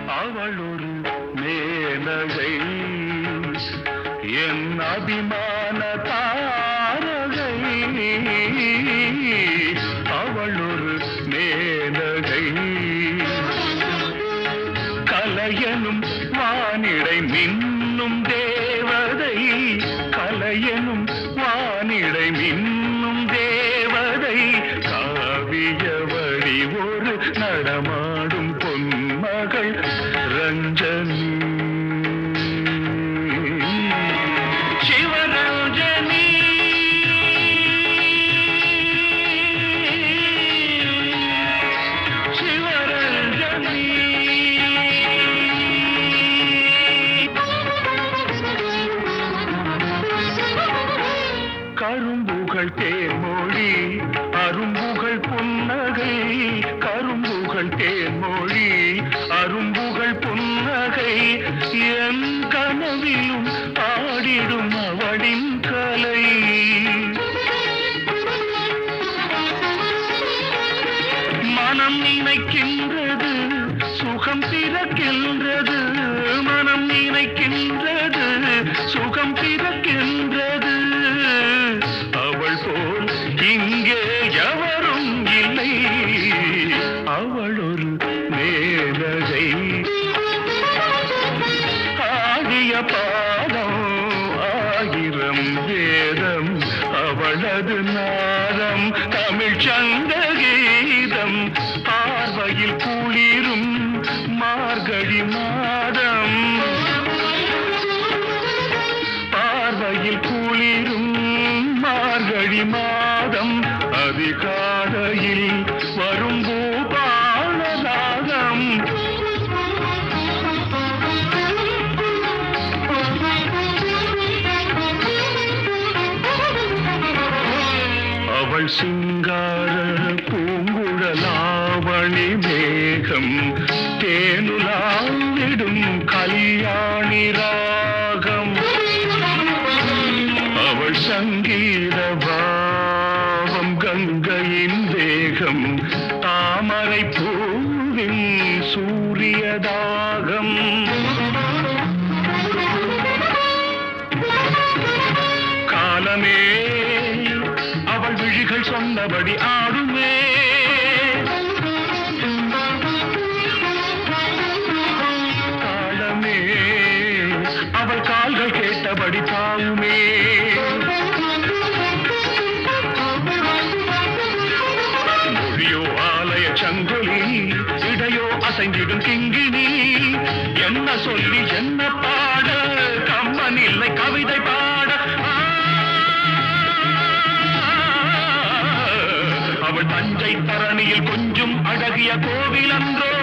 அவள் ஒரு மேனகை என் அபிமான தாரகை அவள் ஒரு மேனகை கலையனும் வானிடை மின்னும் தேவதை கலையனும் வானிடை மின்னும் தேவதை காவிய வழி ஒரு நடமாடும் பொன்மகள் ரஞ்சனி சிவரஞ்சனி கரும்புகள் தேன்மொழி அரும்புகள் புன்னகை கரும்புகள் தேன்மொழி அரும்புகள் புன்னகை என் கனவிலும் ஆடிடும் அவளின் கலை மனம் நினைக்கின்றது சுகம் பிறக்கின்றது மனம் நினைக்கின்றது சுகம் பிறக்கின்றது அவள் போல் இங்கே எவரும் இல்லை அவள் ஒரு மேலகை ஆடிய பாதம் ஆயிரம் வேதம் அவளது நாதம் தமிழ் சங்க கீதம் பார்வையில் குளிரும் மார்கழி மாதம் பார்வையில் குளிரும் மார்கழி மாதம் அதிகாலையில் வரும் பூபாலராகம் அவள் சிங்கார பூங்குழலாவணி மேகம் தேனுலாவிடும் கல்யாணி ராகம் அவள் சங்கீத பாவம் கங்கையின் வேகம் தாமரை பூவின் சூரியதாகம் காலமே அவள் விழிகள் சொன்னபடி ஆடுமே காலமே அவள் கால்கள் கேட்டபடி தாவுமே மொழியோ ஆலய சங்கொலி இடையோ அசைந்திடும் கிங்கிணி என்ன சொல்லி என்ன பாட கம்மன் இல்லை கவிதை பாட ஆ, அவள் தஞ்சை தரணியில் கொஞ்சம் அழகிய கோவில் அன்றோ